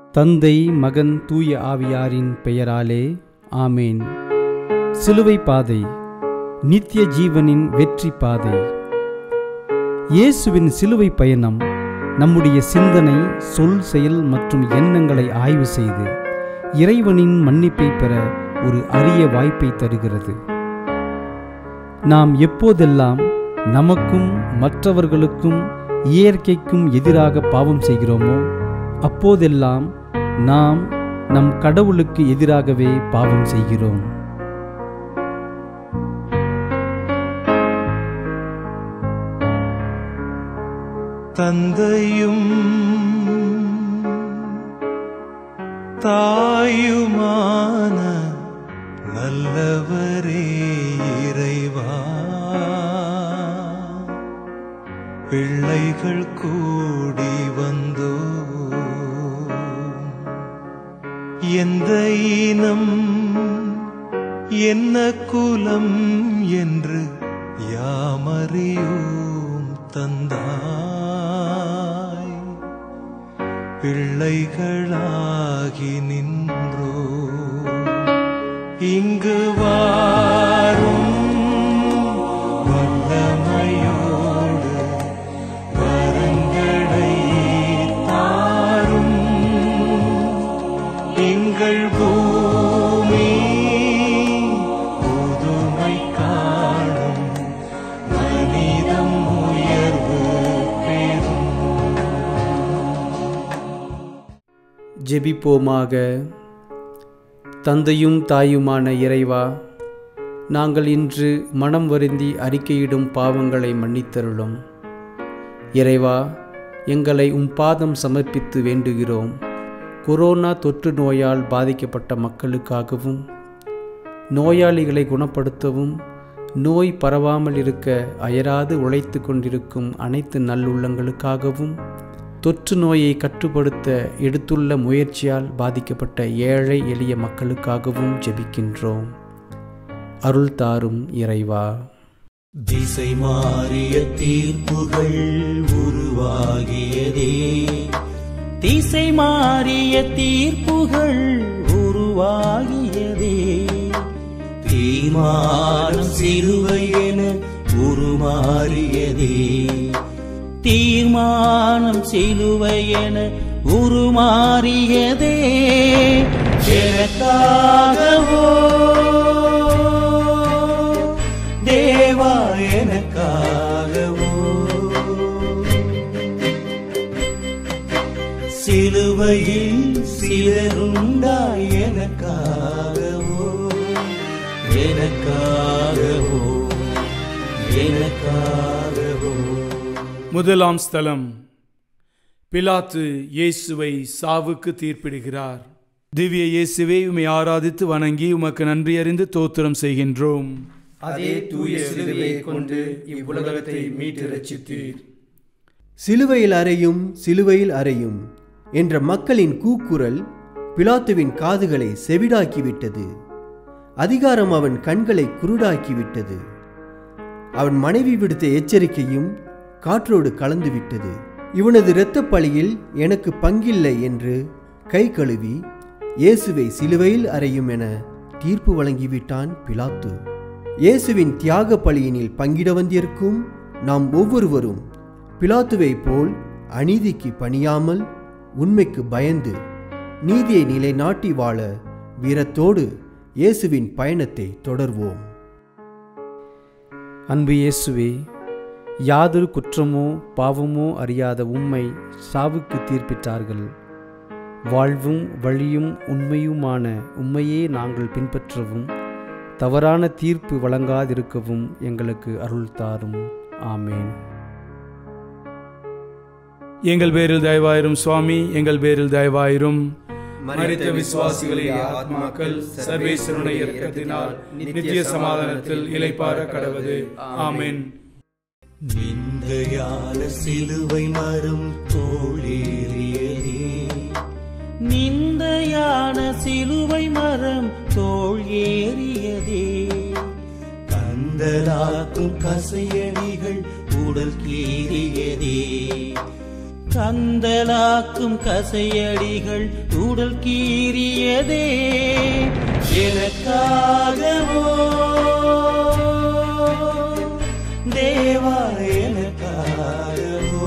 தந்தை மகன் தூய ஆவியாரின் பெயராலே ஆமேன் சிலுவை பாதை நித்திய ஜீவனின் வெற்றி பாதை இயேசுவின் சிலுவை பயணம் நம்முடைய சிந்தனை சொல் செயல் மற்றும் எண்ணங்களை ஆய்வு செய்து இறைவனின் மன்னிப்பை பெற ஒரு அரிய வாய்ப்பை தருகிறது நாம் எப்போதெல்லாம் நமக்கும் மற்றவர்களுக்கும் இயற்கைக்கும் எதிராக பாவம் செய்கிறோமோ அப்போதெல்லாம் நாம் நம் கடவுளுக்கு எதிராகவே பாவம் செய்கிறோம் தந்தையும் தாயுமான நல்லவரே இறைவா பிள்ளைகள் கூடி வந்தோ எந்த இனம் என்ன குலம் என்று யாமறியோம் தந்தாய் பிள்ளைகளாகி நின்றோ இங்கு வாரும் வல்லமையோடு வரங்களை தாரும் எங்கள் பூமி புதுமை காணும் மனிதம் உயர்வு பெறும் ஜெபிப்போமாக தந்தையும் தாயுமான இறைவா நாங்கள் இன்று மனம் வருந்தி அறிக்கையிடும் பாவங்களை மன்னித்தருளும் இறைவா எங்களை உம் பாதம் சமர்ப்பித்து வேண்டுகிறோம் கொரோனா தொற்று நோயால் பாதிக்கப்பட்ட மக்களுக்காகவும் நோயாளிகளை குணப்படுத்தவும் நோய் பரவாமல் இருக்க அயராது உழைத்து கொண்டிருக்கும் அனைத்து நல்லுள்ளங்களுக்காகவும் தொற்று நோயை கட்டுப்படுத்த எடுத்துள்ள முயற்சியால் பாதிக்கப்பட்ட ஏழை எளிய மக்களுக்காகவும் ஜெபிக்கின்றோம் அருள் தாரும் இறைவா திசை மாறிய தீர்ப்புகள் உருவாகியதே திசை மாறிய தீர்ப்புகள் உருவாகியதே தீர்மானம் சிலுவை என உருமாறியதே தீர்மானம் சிலுவை என உருமாறியதே எனக்காகவோ தேவா எனக்காகவோ சிலுவையில் சிலருண்டாய் எனக்காகவோ எனக்காகவோ எனக்காகவோ முதலாம் ஸ்தலம் பிலாத்து இயேசுவை சாவுக்கு தீர்ப்பிடுகிறார் திவ்ய இயேசுவை உம்மை ஆராதித்து வணங்கி உமக்கு நன்றி அறிந்து தோத்திரம் செய்கின்றோம் அதே தூய சிலுவையை கொண்டு இவ்வுலகத்தை மீட்டு ரட்சித்தீர் சிலுவையில் அறையும் சிலுவையில் அறையும் என்ற மக்களின் கூக்குரல் பிலாத்துவின் காதுகளை செவிடாக்கிவிட்டது அதிகாரம் அவன் கண்களை குருடாக்கிவிட்டது அவன் மனைவி விடுத்த எச்சரிக்கையும் காற்றோடு கலந்துவிட்டது இவனது இரத்தப் பழியில் எனக்கு பங்கில்லை என்று கை கழுவி இயேசுவை சிலுவையில் அறையும் என தீர்ப்பு வழங்கிவிட்டான் பிலாத்து இயேசுவின் தியாக பலியினில் பங்கிட வந்திருக்கும் நாம் ஒவ்வொருவரும் பிலாத்துவை போல் அநீதிக்கு பணியாமல் உண்மைக்கு பயந்து நீதியை நிலைநாட்டி வாழ வீரத்தோடு இயேசுவின் பயணத்தை தொடர்வோம் அன்பு இயேசுவே யாதொரு குற்றமோ பாவமோ அறியாத உம்மை சாவுக்கு தீர்ப்பிட்டார்கள் வாழ்வும் வழியும் உண்மையுமான உம்மையே நாங்கள் பின்பற்றவும் தவறான தீர்ப்பு வழங்காதிருக்கவும் எங்களுக்கு அருள் தாரும் ஆமேன் எங்கள் பேரில் தயவாயிரும் சுவாமி எங்கள் பேரில் தயவாயிரும் மரித்த விசுவாசிகளுடைய ஆத்மாக்கள் சர்வேஸ்வருடைய இரக்கத்தினால் நித்திய சமாதானத்தில் இளைப்பாற கடவது ஆமென் நிந்தையான சிலுவை மரம் தோழேறியதே நிந்தையான சிலுவை மரம் தோல் ஏறியதே கந்தலாக்கும் கசையடிகள் உடல் கீறியதே கந்தலாக்கும் கசையடிகள் உடல் கீறியதே எனக்காகவோ தேவா எனக்காகவோ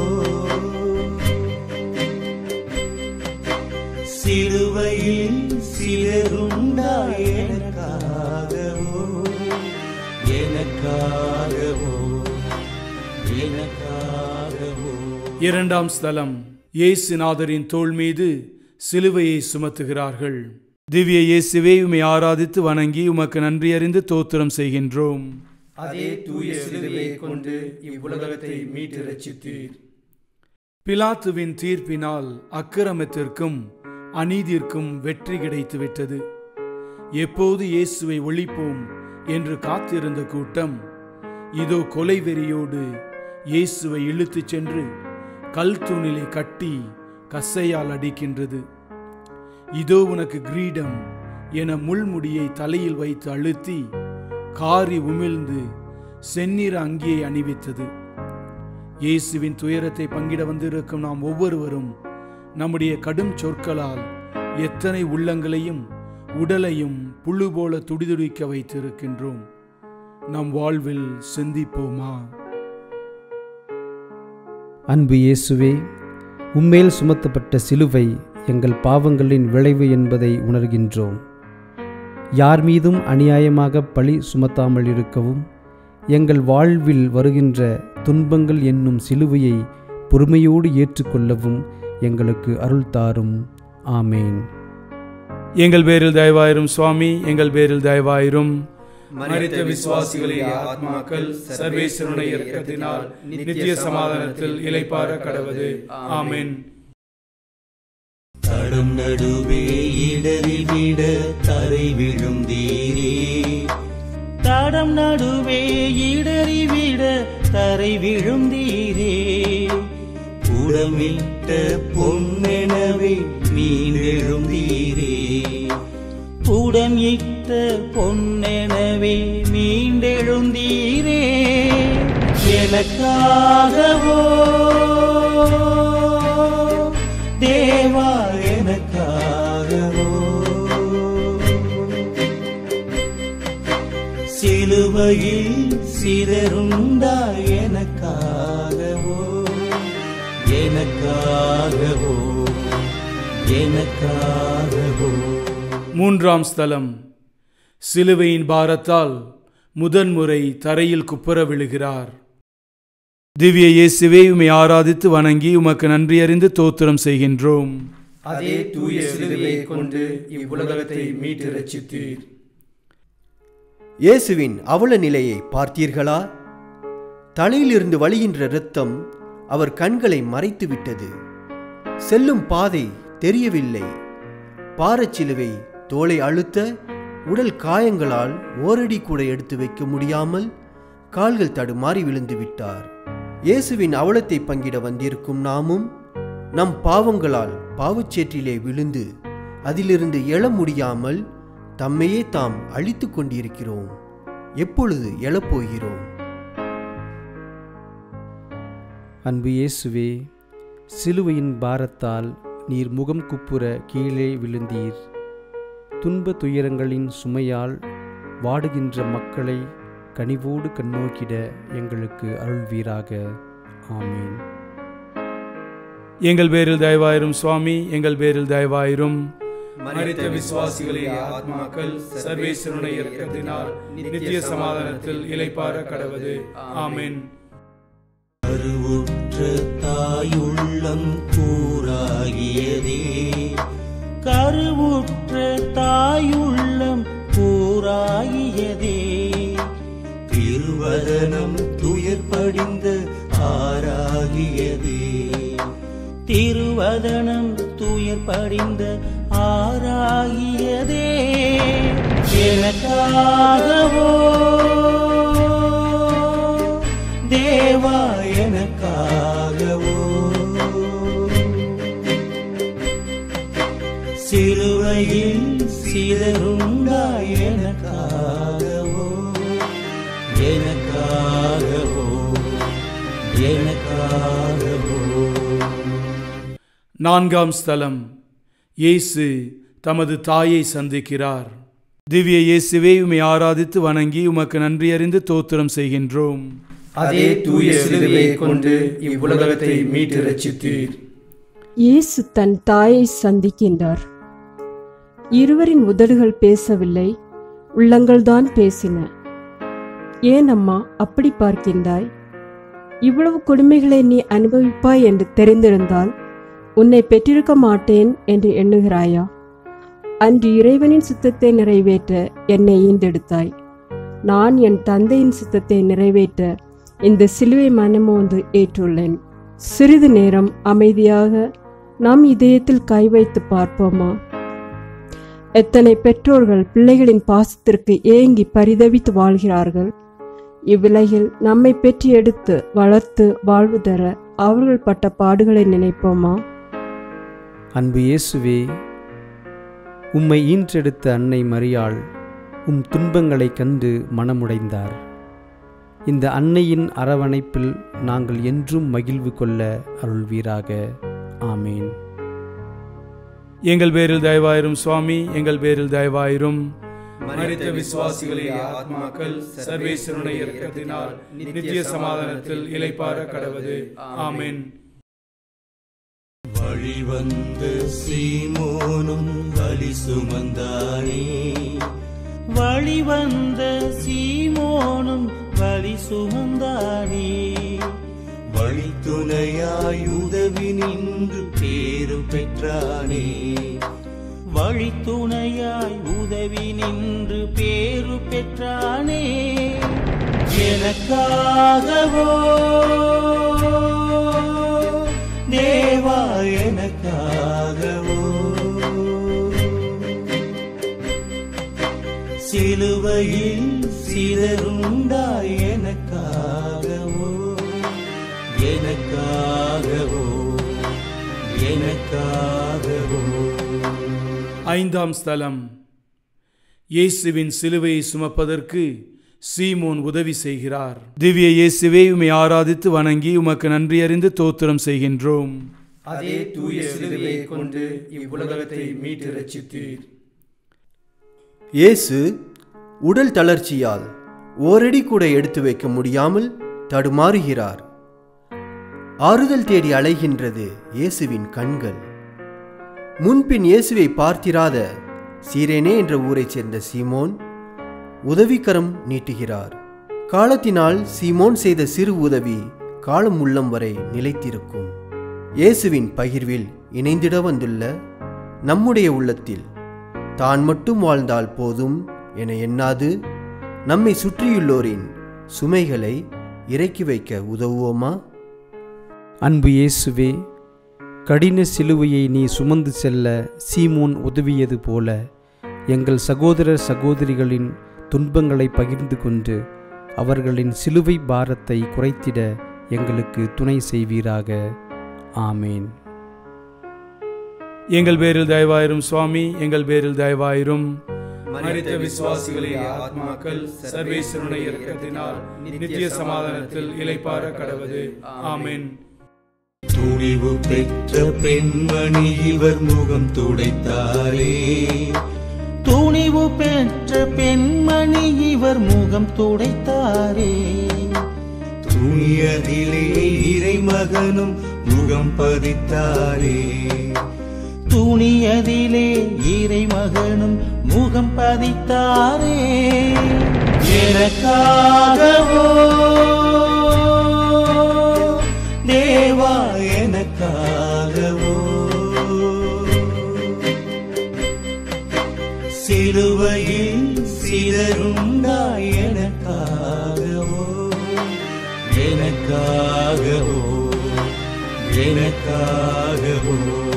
சிலுவையில் சிலருண்டா எனக்காகவோ எனக்காகவோ எனக்காகவோ இரண்டாம் ஸ்தலம் இயேசுநாதரின் தோள் மீது சிலுவையை சுமத்துகிறார்கள் திவ்ய இயேசுவே உம்மை ஆராதித்து வணங்கி உமக்கு நன்றி அறிந்து தோத்திரம் செய்கின்றோம் அதே தூய சிலுவையை கொண்டு இவ்வுலகத்தை மீட்டு ரட்சித்தீர் பிலாத்துவின் தீர்ப்பினால் அக்கிரமத்திற்கும் அநீதிற்கும் வெற்றி கிடைத்துவிட்டது எப்போது இயேசுவை ஒழிப்போம் என்று காத்திருந்த கூட்டம் இதோ கொலை வெறியோடு இயேசுவை இழுத்துச் சென்று கல் தூணிலே கட்டி கசையால் அடிக்கின்றது இதோ உனக்கு கிரீடம் என முள்முடியை தலையில் வைத்து அழுத்தி காரி உமிழ்ந்து செந்நிற அங்கியை அணிவித்தது இயேசுவின் துயரத்தை பங்கிட வந்திருக்கும் நாம் ஒவ்வொருவரும் நம்முடைய கடும் சொற்களால் எத்தனை உள்ளங்களையும் உடலையும் புழு போல துடிதுடிக்க வைத்திருக்கின்றோம் நம் வாழ்வில் சிந்திப்போமா அன்பு இயேசுவே உம்மேல் சுமத்தப்பட்ட சிலுவை எங்கள் பாவங்களின் விளைவு என்பதை உணர்கின்றோம் யார் மீதும் அநியாயமாக பழி சுமத்தாமல் இருக்கவும் எங்கள் வாழ்வில் வருகின்ற துன்பங்கள் என்னும் சிலுவையை பொறுமையோடு ஏற்றுக்கொள்ளவும் எங்களுக்கு அருள் தாரும் ஆமேன் எங்கள் பேரில் தயவாயிரும் சுவாமி எங்கள் பேரில் தயவாயிரும் மரித்த விசுவாசிகளின் ஆத்மாக்கள் சர்வேஸ்வருடைய இரக்கத்தினால் நித்திய சமாதானத்தில் இலைப்பார கடவது ஆமென் தடம் நடுவே இடறி விட தரை விழுந்தீரே தடம் நடுவே இடறி விட தரை விழுந்தீரே உடமிட்ட பொன்னெனவே மீண்டெழுந்தீரே புடம் இட்ட பொன்னெனவே மீண்டெழுந்தீரே எனக்காகவோ தேவா எனக்காகவோ சிலுவையில் சிதறுண்டா எனக்காகவோ எனக்காகவோ எனக்காகவோ மூன்றாம் ஸ்தலம் சிலுவையின் பாரத்தால் முதன்முறை தரையில் குப்புற விழுகிறார் திவ்ய இயேசுவே உம்மை ஆராதித்து வணங்கி உமக்கு நன்றி அறிந்து தோத்திரம் செய்கின்றோம் அதே தூய சிலுவையை கொண்டு இவ்வுலகத்தை மீட்டு ரட்சித்தீர் இயேசுவின் அவல நிலையை பார்த்தீர்களா தலையிலிருந்து வழிகின்ற இரத்தம் அவர் கண்களை மறைத்து விட்டது செல்லும் பாதை தெரியவில்லை பாரச்சிலுவை தோலை அழுத்த உடல் காயங்களால் ஓரடி கூட எடுத்து வைக்க முடியாமல் கால்கள் தடுமாறி விழுந்து விட்டார் இயேசுவின் அவலத்தை பங்கிட வந்திருக்கும் நாமும் நம் பாவங்களால் பாவச்சேற்றிலே விழுந்து அதிலிருந்து எழ முடியாமல் தம்மையே தாம் அழித்துக் கொண்டிருக்கிறோம் எப்பொழுது எழப்போகிறோம் அன்பு இயேசுவே சிலுவையின் பாரத்தால் நீர் முகம் குப்புற கீழே விழுந்தீர் துன்ப துயரங்களின் சுமையால் வாடுகின்ற மக்களை கனிவோடு கண்ணோக்கிட எங்களுக்கு அருள்வீராக ஆமீன் எங்கள் பேரில் தயவாயிரும் சுவாமி எங்கள் பேரில் தயவாயிரும் மரித்த விசுவாசிகளின் ஆத்மாக்கள் சர்வேஸ்வருடைய இரக்கத்தினால் நித்திய சமாதானத்தில் இலைப்பார கடவது ஆமென் கருவுற்ற தாயுள்ளம் கூறாகியதே கருவுற்ற தாயுள்ளம் கூறாகியதே திருவதனம் துயர் படிந்த ஆறாகியதே திருவதனம் துயர் படிந்த ஆறாகியதே எனக்காகவோ தேவா எனக்காகவோ சிலுவையில் சிதறுண்டா எனக்காகவோ எனக்காகவோ எனக்காகவோ நான்காம் ஸ்தலம் இயேசு தமது தாயை சந்திக்கிறார் திவ்ய இயேசுவே உம்மை ஆராதித்து வணங்கி உமக்கு நன்றி அறிந்து தோத்திரம் செய்கின்றோம் அதே தூய சிலுவையை கொண்டு இவ்வுலகத்தை மீட்டு ரட்சித்தீர் இயேசு தன் தாயை சந்திக்கின்றார் இருவரின் உதடுகள் பேசவில்லை உள்ளங்கள்தான் பேசின ஏன் அம்மா அப்படி பார்க்கின்றாய் இவ்வளவு கொடுமைகளை நீ அனுபவிப்பாய் என்று தெரிந்திருந்தால் உன்னை பெற்றிருக்க மாட்டேன் என்று எண்ணுகிறாயா அன்று இறைவனின் சித்தத்தை நிறைவேற்ற என்னை ஈண்டெடுத்தாய் நான் என் தந்தையின் சித்தத்தை நிறைவேற்ற இந்த சிலுவை மனமோந்து ஏற்றுள்ளேன் சிறிது நேரம் அமைதியாக நாம் இதயத்தில் கை வைத்து பார்ப்போமா எத்தனை பெற்றோர்கள் பிள்ளைகளின் பாசத்திற்கு ஏங்கி பரிதவித்து வாழ்கிறார்கள் இவ்வுலகில் நம்மை பெற்று எடுத்து வளர்த்து வாழ்வு தர அவர்கள் பட்ட பாடுகளை நினைப்போமா அன்பு இயேசுவே உம்மை ஈன்றெடுத்த அன்னை மரியாள் உம் துன்பங்களைக் கண்டு மனமுடைந்தார் இந்த அன்னையின் அரவணைப்பில் நாங்கள் என்றும் மகிழ்வு கொள்ள அருள்வீராக ஆமேன் எங்கள் பேரில் தயவாயிரும் சுவாமி எங்கள் பேரில் தயவாயிரும் மரித்த விசுவாசிகளின் ஆத்மாக்கள் சர்வேஸ்வருடைய இரக்கத்தினால் நித்திய சமாதானத்தில் இலைப்பார கடவது ஆமென் வழிவந்த சீமோனும் வலி சுமந்தானே வழிவந்த சீமோனும் வழி சுமந்தானே வழித்துணையாய் உதவி நின்று பேரு பெற்றானே வழித்துணையாய் உதவி நின்று பேரு பெற்றானே எனக்காகவோ தேவா எனக்காகவோ சிலுவையில் சிதறுண்டாய் எனக்காகவோ எனக்காகவோ எனக்காகவோ ஐந்தாம் ஸ்தலம் இயேசுவின் சிலுவையை சுமப்பதற்கு சீமோன் உதவி செய்கிறார் திவ்ய இயேசுவே உம்மை ஆராதித்து வணங்கி உமக்கு நன்றி அறிந்து தோத்திரம் செய்கின்றோம் அதே தூய சிலுவையை கொண்டு இவ்வுலகத்தை மீட்டு ரட்சித்தீர் இயேசு உடல் தளர்ச்சியால் ஓரடி கூட எடுத்து வைக்க முடியாமல் தடுமாறுகிறார் ஆறுதல் தேடி அலைகின்றது இயேசுவின் கண்கள் முன்பின் இயேசுவை பார்த்திராத சீரேனே என்ற ஊரைச் சேர்ந்த சீமோன் உதவிக்கரம் நீட்டுகிறார் காலத்தினால் சீமோன் செய்த சிறு உதவி காலம் உள்ளம் வரை நிலைத்திருக்கும் இயேசுவின் பகிர்வில் இணைந்திட வந்துள்ள நம்முடைய உள்ளத்தில் தான் மட்டும் வாழ்ந்தால் போதும் என எண்ணாது நம்மை சுற்றியுள்ளோரின் சுமைகளை இறக்கி வைக்க உதவுவோமா அன்பு இயேசுவே கடின சிலுவையை நீ சுமந்து செல்ல சீமோன் உதவியது போல எங்கள் சகோதரர் சகோதரிகளின் துன்பங்களை பகிர்ந்து கொண்டு அவர்களின் சிலுவை பாரத்தை குறைத்திட எங்களுக்கு துணை செய்வீராக ஆமேன் எங்கள் பேரில் தயவாயிரும் சுவாமி எங்கள் பேரில் தயவாயிரும் மரித்த விசுவாசிகளின் ஆத்மாக்கள் சர்வேஸ்வருடைய இரக்கத்தினால் நித்திய சமாதானத்தில் இலைப்பார கடவது ஆமென் துணிவு பெற்ற பெண்மணி இவர் முகம் துடைத்தாரே துணிவு பெற்ற பெண்மணி இவர் முகம் துடைத்தாரே துணியதிலே இறைமகனும் முகம் பதித்தாரே துணியதிலே இறைமகனும் முகம் பதித்தாரே எனக்காகவோ தேவா எனக்காகவோ சிலுவையில் சிதறுண்டாய் எனக்காகவோ எனக்காகவோ எனக்காகவோ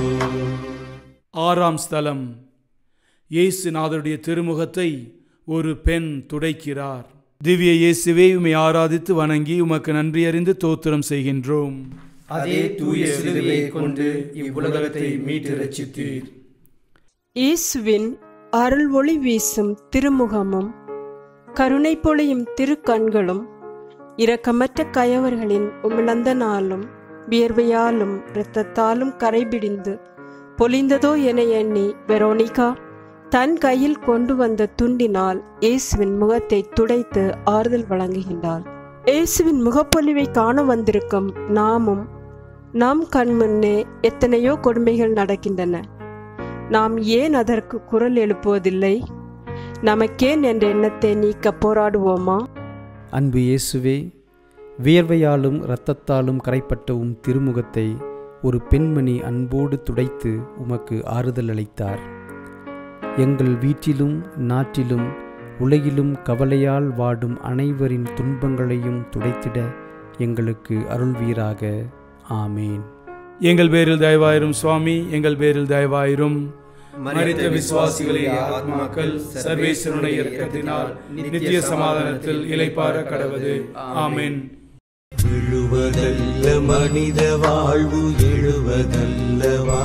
ஆறாம் ஸ்தலம் இயேசுநாதருடைய திருமுகத்தை ஒரு பெண் துடைக்கிறார் திவ்ய இயேசுவே உம்மை ஆராதித்து வணங்கி உமக்கு நன்றி அறிந்து தோத்திரம் செய்கின்றோம் அதே தூய சிலுவையை கொண்டு இவ்வுலகத்தை மீட்டு ரட்சித்தீர் இயேசுவின் அருள் ஒளி வீசும் திருமுகமும் கருணை பொழியும் திருக்கண்களும் இரக்கமற்ற கயவர்களின் உமிழந்த நாளும் வியர்வையாலும் இரத்தத்தாலும் கரைபிடிந்து பொலிந்ததோ என எண்ணி வெரோனிகா தன் கையில் கொண்டு வந்த துண்டினால் இயேசுவின் முகத்தை துடைத்து ஆறுதல் வழங்குகின்றாள் இயேசுவின் முகப்பொலிவை காண வந்திருக்கும் நாமும் நம் கண்முன்னே எத்தனையோ கொடுமைகள் நடக்கின்றன நாம் ஏன் அதற்கு குரல் எழுப்புவதில்லை நமக்கேன் என்ற எண்ணத்தை நீக்க போராடுவோமா அன்பு இயேசுவே வியர்வையாலும் இரத்தத்தாலும் கரைப்பட்ட உம் திருமுகத்தை ஒரு பெண்மணி அன்போடு துடைத்து உமக்கு ஆறுதல் அளித்தார் எங்கள் வீட்டிலும் நாட்டிலும் உலகிலும் கவலையால் வாடும் அனைவரின் துன்பங்களையும் துடைத்திட எங்களுக்கு அருள்வீராக ஆமேன் எங்கள் பேரில் தயவாயிரும் சுவாமி எங்கள் பேரில் தயவாயிரும் மரித்த விசுவாசிகளே ஆத்மாக்கள் சர்வேஸ்வருடைய இரக்கத்தினால் நித்திய சமாதானத்தில் இளைப்பார கடவது ஆமென் விழுவதல்ல மனித வாழ்வு எழுவதல்லவா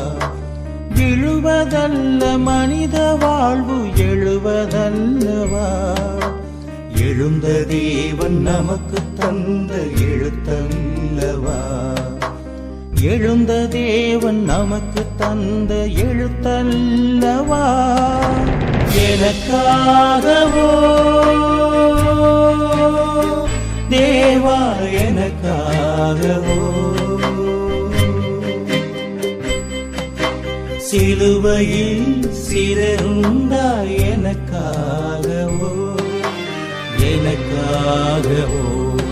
விழுவதல்ல மனித வாழ்வு எழுவதல்லவா எழுந்த தேவன் நமக்கு தந்த எழுத்தல்லவா எழுந்த தேவன் நமக்கு தந்த எழுத்தல்லவா எனக்காகவோ தேவா எனக்காகவோ சிலுவையில் சிறந்தா எனக்காகவோ எனக்காகவோ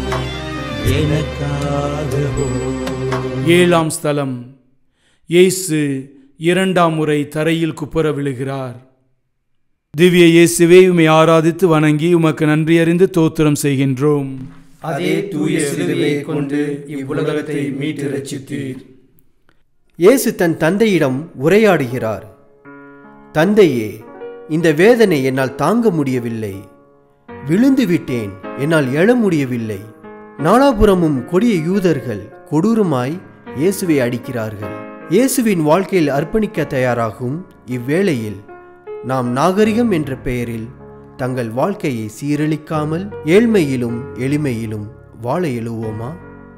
எனக்காகவோ ஏழாம் ஸ்தலம் இயேசு இரண்டாம் முறை தரையில் குப்புற விழுகிறார் திவ்ய இயேசுவே உம்மை ஆராதித்து வணங்கி உமக்கு நன்றி அறிந்து தோத்திரம் செய்கின்றோம் அதே தூய சிலுவையை கொண்டு இவ்வுலகத்தை மீட்டு ரட்சித்தீர் இயேசு தன் தந்தையிடம் உரையாடுகிறார் தந்தையே இந்த வேதனை என்னால் தாங்க முடியவில்லை விழுந்து விட்டேன் என்னால் எழ முடியவில்லை நாலாபுறமும் கொடிய யூதர்கள் கொடூரமாய் இயேசுவை அடிக்கிறார்கள் இயேசுவின் வாழ்க்கையில் அர்ப்பணிக்க தயாராகும் இவ்வேளையில் நாம் நாகரிகம் என்ற பெயரில் தங்கள் வாழ்க்கையை சீரழிக்காமல் ஏழ்மையிலும் எளிமையிலும் வாழ எழுவோமா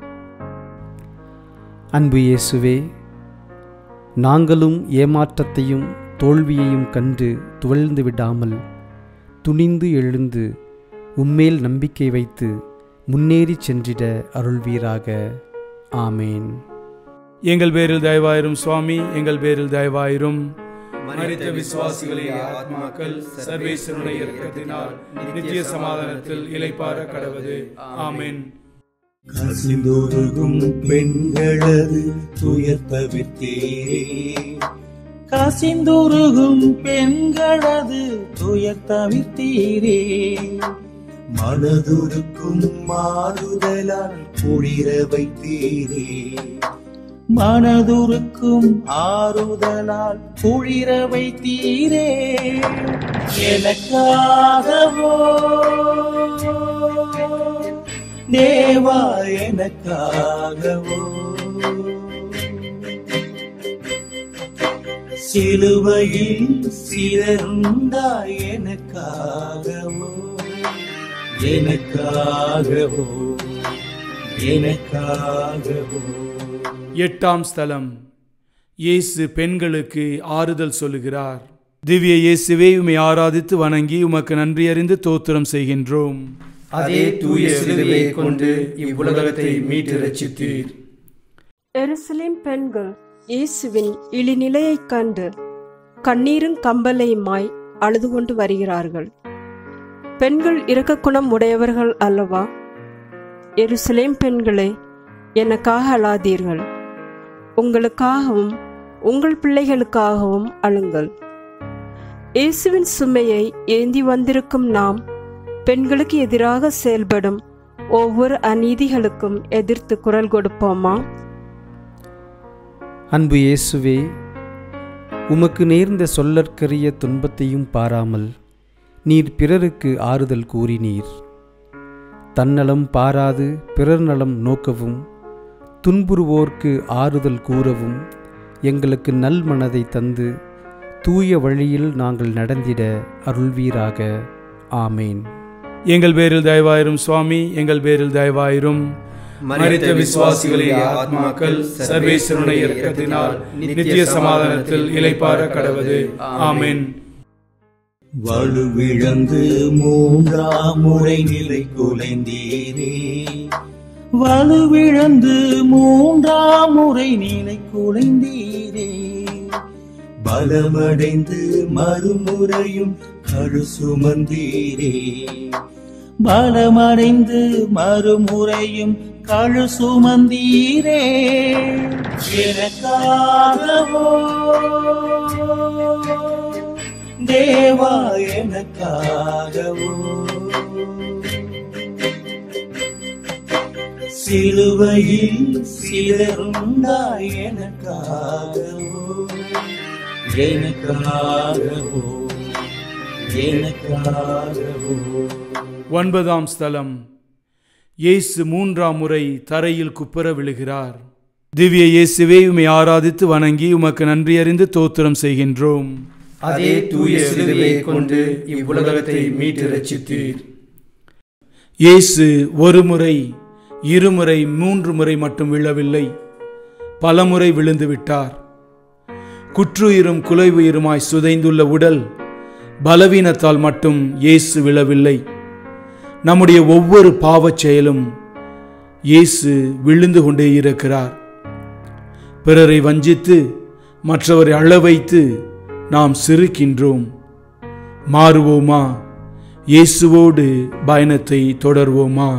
அன்பு இயேசுவே நாங்களும் ஏமாற்றத்தையும் தோல்வியையும் கண்டு துவழ்ந்து விடாமல் துணிந்து எழுந்து உம்மேல் நம்பிக்கை வைத்து முன்னேறி சென்றிட அருள்வீராக ஆமேன் எங்கள் பேரில் தயவாயிரும் சுவாமி எங்கள் பேரில் தயவாயிரும் மரித்த விசுவாசிகளே ஆத்மாக்கள் சர்வேஸ்வருடைய இரக்கத்தினால் நித்திய சமாதானத்தில் இளைப்பார கடவது ஆமென் கசிந்தொருகும் பெண்களது துயர் தவிர்த்தீரே கசிந்துருகும் பெண்களது துயர் தவிர்த்தீரே மனதுருக்கும் மாறுதலால் குளிர வைத்தீரே மனதுருக்கும் ஆறுதலால் குளிர வைத்தீரே எனக்காகவோ தேவா எனக்காகவோ சிலுவையில் சிறந்தா எனக்காகவோ எனக்காகவோ எனக்காகவோ எட்டாம் ஸ்தலம் இயேசு பெண்களுக்கு ஆறுதல் சொல்லுகிறார் திவ்ய இயேசுவே உம்மை ஆராதித்து வணங்கி உமக்கு நன்றி அறிந்து தோத்திரம் செய்கின்றோம் அதே தூய சிலுவையை கொண்டு இவ்வுலகத்தை மீட்டு ரட்சித்தீர் எருசலேம் பெண்கள் இயேசுவின் இழிநிலையைக் கண்டு கண்ணீரும் கம்பலையுமாய் அழுது கொண்டு வருகிறார்கள் பெண்கள் இரக்க குணம் உடையவர்கள் அல்லவா எருசலேம் பெண்களே எனக்காக அழாதீர்கள் உங்களுக்காகவும் உங்கள் பிள்ளைகளுக்காகவும் அழுங்கள் இயேசுவின் சுமையை ஏந்தி வந்திருக்கும் நாம் பெண்களுக்கு எதிராக செயல்படும் ஒவ்வொரு அநீதிகளுக்கும் எதிர்த்து குரல் கொடுப்போமா அன்பு இயேசுவே உமக்கு நேர்ந்த சொல்லற்கரிய துன்பத்தையும் பாராமல் நீர் பிறருக்கு ஆறுதல் கூறினீர் தன்னலம் பாராது பிறர் நலம் நோக்கவும் துன்புறுவோர்க்கு ஆறுதல் கூறவும் எங்களுக்கு நல் மனதை தந்து தூய வழியில் நாங்கள் நடந்திட அருள்வீராக ஆமேன் எங்கள் பேரில் தயவாயிரும் சுவாமி எங்கள் பேரில் தயவாயிரும் மரித்த விசுவாசிகளுடைய ஆத்மாக்கள் சர்வேஸ்வருடைய இரக்கத்தினால் நித்திய சமாதானத்தில் இளைப்பார கடவது ஆமென் வலுவிழந்து மூன்றாம் முறை நிலை குலைந்தீரே வலுவிழந்து மூன்றாம் முறை நிலை குலைந்தீரே பலமடைந்து மறுமுறையும் கழு சுமந்தீரே பலமடைந்து மறுமுறையும் கழு சுமந்தீரே எனக்காகவோ தேவா எனக்காகவோ சிலுவையில் சிலருண்டாய் எனக்காகவோ எனக்காகவோ எனக்காகவோ ஒன்பதாம் ஸ்தலம் இயேசு மூன்றாம் முறை தரையில் குப்புற விழுகிறார் திவ்ய இயேசுவே உம்மை ஆராதித்து வணங்கி உமக்கு நன்றி அறிந்து தோத்திரம் செய்கின்றோம் அதே தூய சிலுவையை கொண்டு இவ்வுலகத்தை மீட்டு ரட்சித்தீர் இயேசு ஒரு முறை இருமுறை மூன்று முறை மட்டும் விழவில்லை பலமுறை விழுந்து விட்டார் குற்றுயிரும் குலைவுயிருமாய் சுதைந்துள்ள உடல் பலவீனத்தால் மட்டும் இயேசு விழவில்லை நம்முடைய ஒவ்வொரு பாவச் செயலும் இயேசு விழுந்து கொண்டே இருக்கிறார் பிறரை வஞ்சித்து மற்றவரை அழ வைத்து நாம் சிரிக்கின்றோம் மாறுவோமா இயேசுவோடு பயணத்தை தொடர்வோமா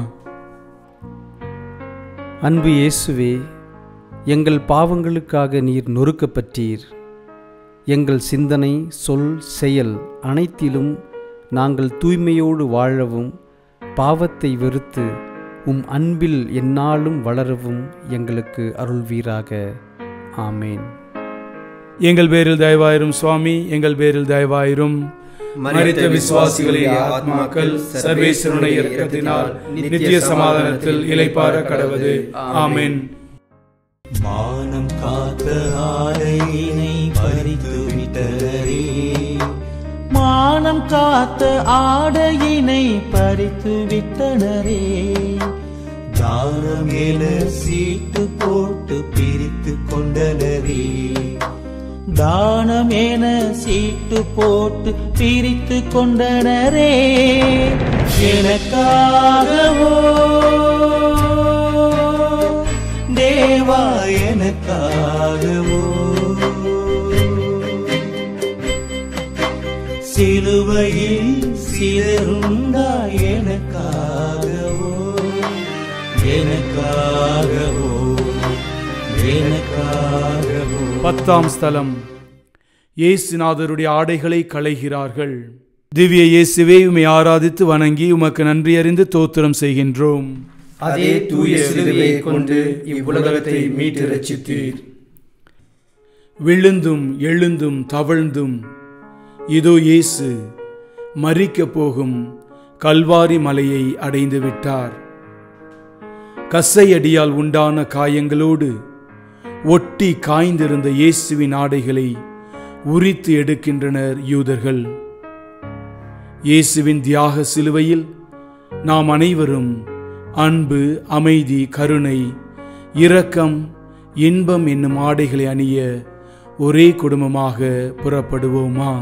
அன்பு இயேசுவே எங்கள் பாவங்களுக்காக நீர் நொறுக்கப்பட்டீர் எங்கள் சிந்தனை சொல் செயல் அனைத்திலும் நாங்கள் தூய்மையோடு வாழவும் பாவத்தை வெறுத்து உம் அன்பில் எந்நாளும் வளரவும் எங்களுக்கு அருள்வீராக ஆமேன் எங்கள் பேரில் தயவாயிரும் சுவாமி எங்கள் பேரில் தயவாயிரும் மரித்த விசுவாசிகளுடைய ஆத்மாக்கள் சர்வேஸ்வருடைய இரக்கத்தினால் நித்திய சமாதானத்தில் இளைப்பார கடவது ஆமென் மானம் காத்த ஆடையினை பறித்து விட்டரே மானம் காத்த ஆடையினை பறித்து விட்டனரே தானம் என சீட்டு போட்டு பிரித்து கொண்டனரே தானம் என சீட்டு போட்டு பிரித்து கொண்டனரே எனக்காகவோ தேவா எனக்காகவோ சிலுவையில் சிலருண்டா எனக்காகவோ எனக்காகவோ எனக்காகவோ பத்தாம் ஸ்தலம் இயேசுநாதருடைய ஆடைகளை களைகிறார்கள் திவ்ய இயேசுவே உம்மை ஆராதித்து வணங்கி உமக்கு நன்றி அறிந்து தோத்திரம் செய்கின்றோம் அதே தூய சிலுவையை கொண்டு இவ்வுலகத்தை மீட்டு ரட்சித்தீர் விழுந்தும் எழுந்தும் தவழ்ந்தும் இதோ இயேசு மறிக்கப் போகும் கல்வாரி மலையை அடைந்து விட்டார் கசையடியால் உண்டான காயங்களோடு ஒட்டி காய்ந்திருந்த இயேசுவின் ஆடைகளை உரித்து எடுக்கின்றனர் யூதர்கள் இயேசுவின் தியாக சிலுவையில் நாம் அனைவரும் அன்பு அமைதி கருணை இரக்கம் இன்பம் என்னும் ஆடைகளை அணிய ஒரே குடும்பமாக புறப்படுவோமா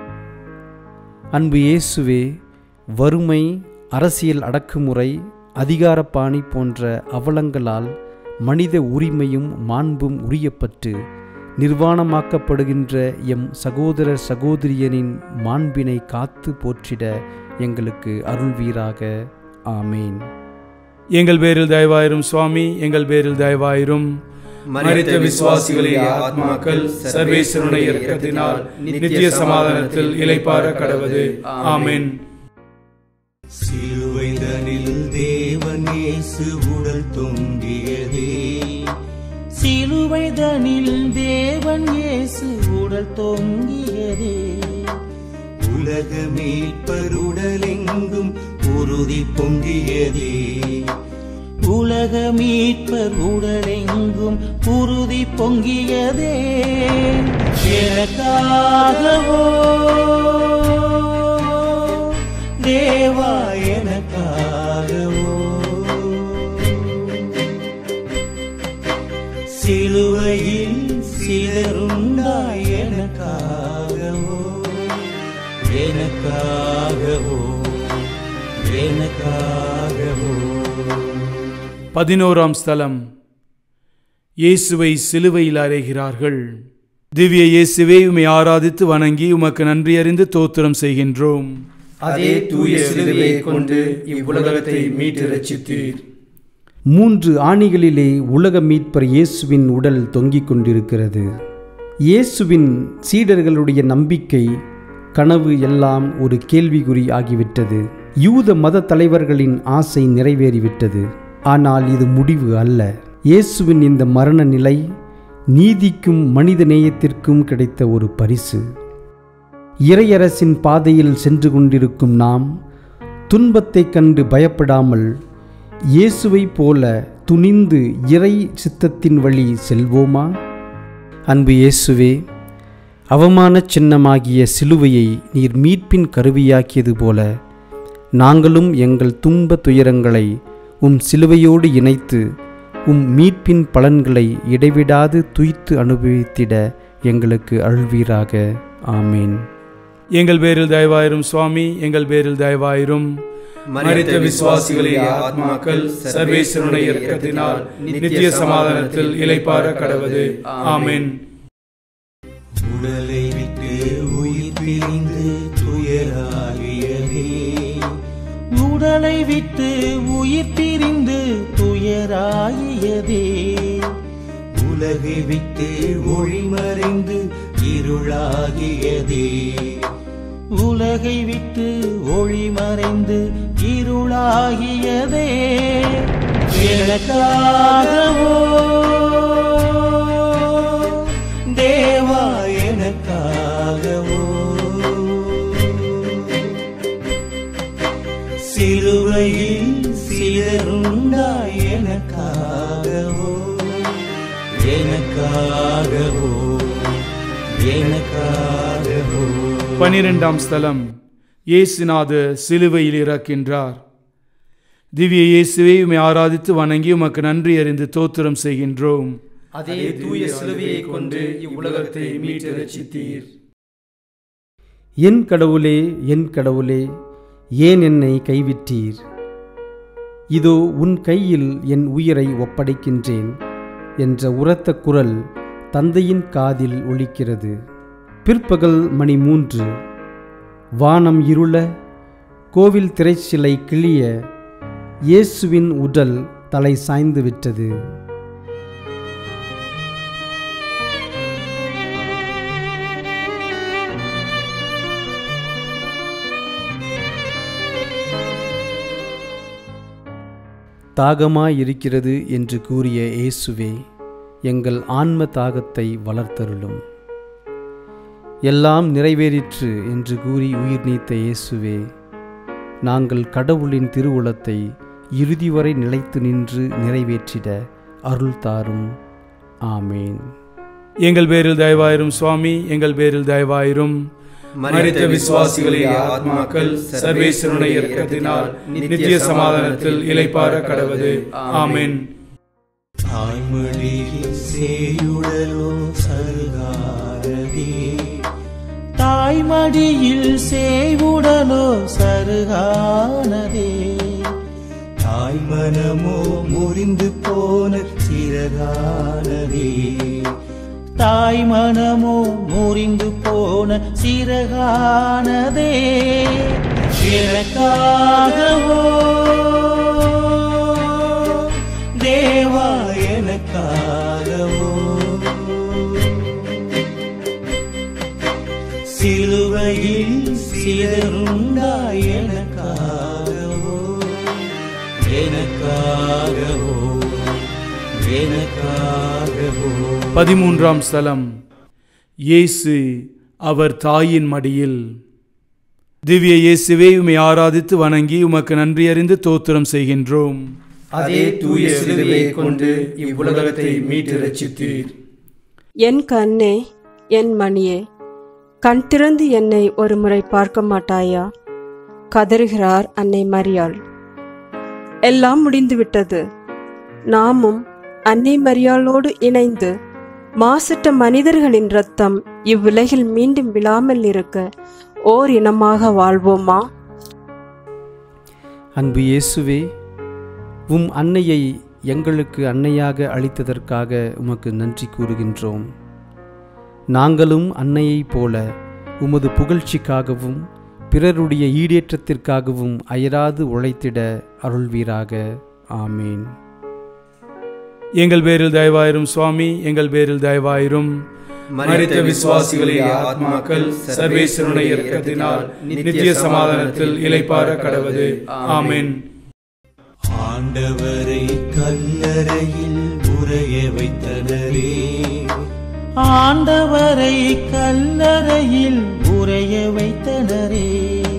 அன்பு இயேசுவே வறுமை அரசியல் அடக்குமுறை அதிகாரப்பாணி போன்ற அவலங்களால் மனித உரிமையும் மாண்பும் உரியப்பட்டு நிர்வாணமாக்கப்படுகின்ற எம் சகோதர சகோதரியனின் மாண்பினை காத்து போற்றிட எங்களுக்கு அருள்வீராக ஆமேன் எங்கள் பேரில் தயவாயிரும் சுவாமி எங்கள் பேரில் தயவாயிரும் மரித்த விசுவாசிகளுடைய ஆத்மாக்கள் சர்வேஸ்வருடைய இரக்கத்தினால் நித்திய சமாதானத்தில் இளைப்பார கடவது ஆமென் சிலுவைதனில் தேவன் இயேசு உடல் தொங்கியதே சிலுவைதனில் தேவன் இயேசு உடல் தொங்கியதே உலக மீட்பர் உடலெங்கும் உறுதி பொங்கியதே உலக மீட்பர் உடலெங்கும் உறுதி பொங்கியதே எனக்காகவோ தேவா எனக்காகவோ சிலுவையில் சிலருண்டாய் எனக்காகவோ எனக்காகவோ எனக்காகவோ பதினோராம் ஸ்தலம் இயேசுவை சிலுவையில் அறைகிறார்கள் திவ்ய இயேசுவே உம்மை ஆராதித்து வணங்கி உமக்கு நன்றி அறிந்து தோத்திரம் செய்கின்றோம் அதே தூய சிலுவையை கொண்டு இவ்வுலகத்தை மீட்டு ரட்சித்தீர் மூன்று ஆணிகளிலே உலக மீட்பர் இயேசுவின் உடல் தொங்கிக் கொண்டிருக்கிறது இயேசுவின் சீடர்களுடைய நம்பிக்கை கனவு எல்லாம் ஒரு கேள்விக்குறி ஆகிவிட்டது யூத மத தலைவர்களின் ஆசை நிறைவேறிவிட்டது ஆனால் இது முடிவு அல்ல இயேசுவின் இந்த மரண நிலை நீதிக்கும் மனித நேயத்திற்கும் கிடைத்த ஒரு பரிசு இறையரசின் பாதையில் சென்று கொண்டிருக்கும் நாம் துன்பத்தைக் கண்டு பயப்படாமல் இயேசுவைப் போல துணிந்து இறை சித்தத்தின் வழி செல்வோமா அன்பு இயேசுவே அவமான சின்னமாகிய சிலுவையை நீர் மீட்பின் கருவியாக்கியது போல நாங்களும் எங்கள் துன்ப துயரங்களை உம் சிலுவையோடு இணைத்து உம் மீட்பின் பலன்களை இடைவிடாது துய்த்து அனுபவித்திட எங்களுக்கு அருள்வீராக ஆமேன் எங்கள் பேரில் தயவாயிரும் சுவாமி எங்கள் பேரில் தயவாயிரும் மரித்த விசுவாசிகளுடைய ஆத்மாக்கள் சர்வேஸ்வருடைய இரக்கத்தினால் நித்திய சமாதானத்தில் இளைப்பாற கடவது ஆமென் உடலை விட்டு உயிர் பிரிந்து துயராகியதே உடலை விட்டு உயிர் பிரிந்து துயராகியதே உலகை விட்டு ஒளி மறைந்து இருளாகியதே உலகை விட்டு ஒளி மறைந்து இருளாகியதே எனக்காகவோ தேவா எனக்காகவோ சிலுவையில் சிலருண்டாய் எனக்காகவோ எனக்காகவோ எனக்காகவோ பனிரெண்டாம் ஸ்தலம் இயேசுநாத சிலுவையில் இறக்கின்றார் திவ்ய இயேசுவை உம்மை ஆராதித்து வணங்கி உமக்கு நன்றி அறிந்து தோத்திரம் செய்கின்றோம் அதே தூய சிலுவையை கொண்டு இவ்வுலகத்தை மீட்டு ரட்சித்தீர் என் கடவுளே என் கடவுளே ஏன் என்னை கைவிட்டீர் இதோ உன் கையில் என் உயிரை ஒப்படைக்கின்றேன் என்ற உரத்த குரல் தந்தையின் காதில் ஒலிக்கிறது பிற்பகல் மணி மூன்று வானம் இருள கோவில் திரைச்சிலை கிளிய இயேசுவின் உடல் தலை சாய்ந்து விட்டது தாகமாயிருக்கிறது என்று கூறிய இயேசுவே எங்கள் ஆன்ம தாகத்தை வளர்த்தருளும் எல்லாம் நிறைவேறிற்று என்று கூறி உயிர் நீத்த இயேசுவே நாங்கள் கடவுளின் திருவுளத்தை இறுதி வரை நிலைத்து நின்று நிறைவேற்றிட அருள் தாரும் ஆமேன் எங்கள் பேரில் தயவாயிரும் சுவாமி எங்கள் பேரில் தயவாயிரும் மரித்த விசுவாசிகளுடைய ஆத்மாக்கள் சர்வேஸ்வருடைய இரக்கத்தினால் நித்திய சமாதானத்தில் இளைப்பாற கடவது ஆமென் தாய்மொழியில் சேயுடலோ சருகாரதே தாய்மடியில் சேவுடலோ சருகானதே தாய் மனமோ முறிந்து போன சிறகானதே தாய் மனமோ முறிந்து போன சிறகானதே எனக்காகவோ தேவா எனக்காகவோ சிலுவையில் சிலருண்டாய் எனக்காகவோ எனக்காகவோ எனக்காகவோ பதிமூன்றாம் ஸ்தலம் இயேசு அவர் தாயின் மடியில் திவ்ய இயேசுவே உம்மை ஆராதித்து வணங்கி உமக்கு நன்றி அறிந்து தோத்திரம் செய்கின்றோம் அதே தூய சிலுவையை கொண்டு இவ்வுலகத்தை மீட்டு ரட்சித்தீர் என் கண்ணே என் மணியே கண் திறந்து என்னை ஒரு முறை பார்க்க மாட்டாயா கதறுகிறார் அன்னை மரியாள் எல்லாம் முடிந்துவிட்டது நாமும் அன்னை மரியாளோடு இணைந்து மாசற்ற மனிதர்களின் இரத்தம் இவ்வுலகில் மீண்டும் விழாமல் இருக்க ஓர் இனமாக வாழ்வோமா அன்பு இயேசுவே உம் அன்னையை எங்களுக்கு அன்னையாக அளித்ததற்காக உமக்கு நன்றி கூறுகின்றோம் நாங்களும் அன்னையைப் போல உமது புகழ்ச்சிக்காகவும் பிறருடைய ஈடேற்றத்திற்காகவும் அயராது உழைத்திட அருள்வீராக ஆமேன் எங்கள் பேரில் தயவாயிரும் சுவாமி எங்கள் பேரில் தயவாயிரும் மரித்த விசுவாசிகளுடைய ஆத்மாக்கள் சர்வேஸ்வருடைய இரக்கத்தினால் நித்திய சமாதானத்தில் இளைப்பாற கடவது ஆமென் ஆண்டவரை கல்லறையில் உறைய வைத்தனரே ஆண்டவரை கல்லறையில் உறைய வைத்தனரே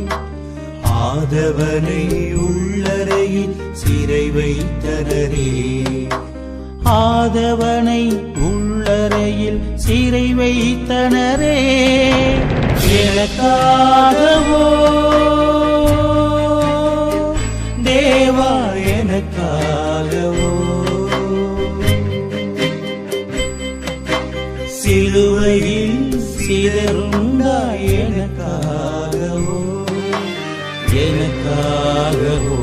ஆதவனை உள்ளறையில் சிறை வைத்தனரே ஆதவனை உள்ளறையில் சிறை வைத்தனரே எனக்காகவோ தேவா எனக்காகவோ சிலுவையில் சிதறுண்டாய் எனக்காகவோ எனக்காகவோ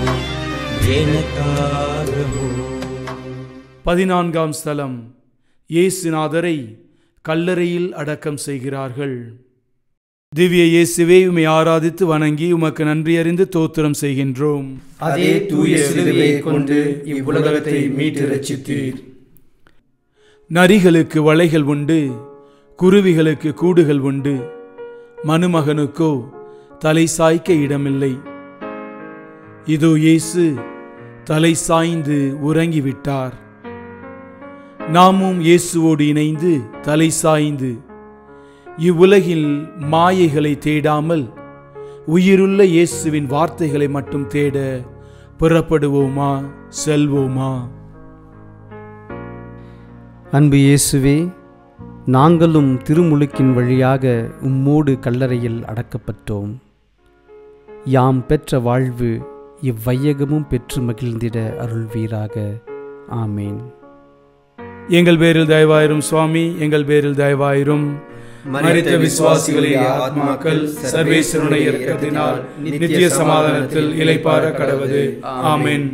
எனக்காகவோ பதினான்காம் ஸ்தலம் இயேசுநாதரை கல்லறையில் அடக்கம் செய்கிறார்கள் திவ்ய இயேசுவே உமை ஆராதித்து வணங்கி உமக்கு நன்றி அறிந்து தோத்திரம் செய்கின்றோம் அதே தூய சிலுவையை கொண்டு இவ்வுலகத்தை மீட்டு ரட்சித்தீர் நரிகளுக்கு வலைகள் உண்டு குருவிகளுக்கு கூடுகள் உண்டு மனுமகனுக்கோ தலை சாய்க்க இடமில்லை இதோ இயேசு தலை சாய்ந்து உறங்கிவிட்டார் நாமும் இயேசுவோடு இணைந்து தலை சாய்ந்து இவ்வுலகில் மாயைகளை தேடாமல் உயிருள்ள இயேசுவின் வார்த்தைகளை மட்டும் தேட புறப்படுவோமா செல்வோமா அன்பு இயேசுவே நாங்களும் திருமுழுக்கின் வழியாக உம்மோடு கல்லறையில் அடக்கப்பட்டோம் யாம் பெற்ற வாழ்வு இவ்வையகமும் பெற்று மகிழ்ந்திட அருள்வீராக ஆமேன் எங்கள் பேரில் தயவாயிரும் சுவாமி எங்கள் பேரில் தயவாயிரும் மரித்த விசுவாசிகளுடைய ஆத்மாக்கள் சர்வேஸ்வருடைய இரக்கத்தினால் நித்திய சமாதானத்தில் இளைப்பாற கடவது ஆமென்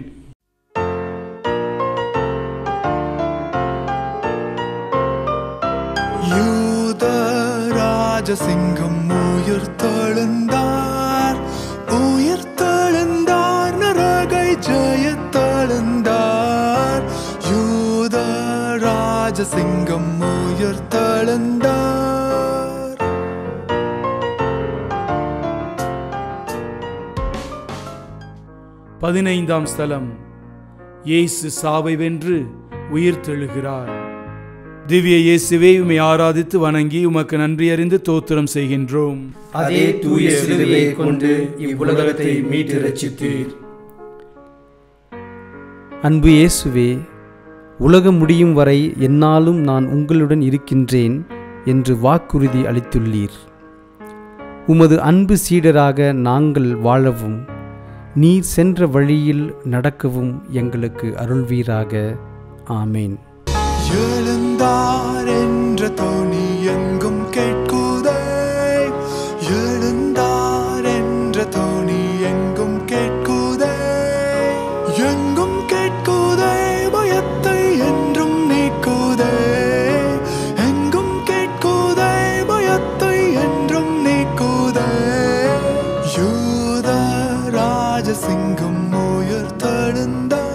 யூதராஜசிங்கம் உயிர்த்தெழுந்தார் உயிர்த்தெழுந்தார் நரகை ஜெயத்தெழுந்தார் யூதராஜசிங்கம் உயிர்த்தெழுந்தார் பதினைந்தாம் ஸ்தலம் இயேசு சாவை வென்று உயிர் தெழுகிறார் திவ்ய இயேசுவே உமை ஆராதித்து வணங்கி உமக்கு நன்றி அறிந்து தோத்திரம் செய்கின்றோம் அதே தூய சிலுவையை கொண்டு இவ்வுலகத்தை மீட்டு ரட்சித்தீர் அன்பு இயேசுவே உலகம் முடியும் வரை என்னாலும் நான் உங்களுடன் இருக்கின்றேன் என்று வாக்குறுதி அளித்துள்ளீர் உமது அன்பு சீடராக நாங்கள் வாழவும் நீர் சென்ற வழியில் நடக்கவும் எங்களுக்கு அருள்வீராக ஆமேன் எழுந்தார் என்ற தோணி எங்கும் கேட்குதே எழுந்தார் என்ற தோணி எங்கும் கேட்குதே எங்கும் கேட்குதே பயத்தை என்றும் நீக்குதே எங்கும் கேட்குதே பயத்தை என்றும் நீக்குதே யூத ராஜசிங்கம் உயிர் தழுந்தார்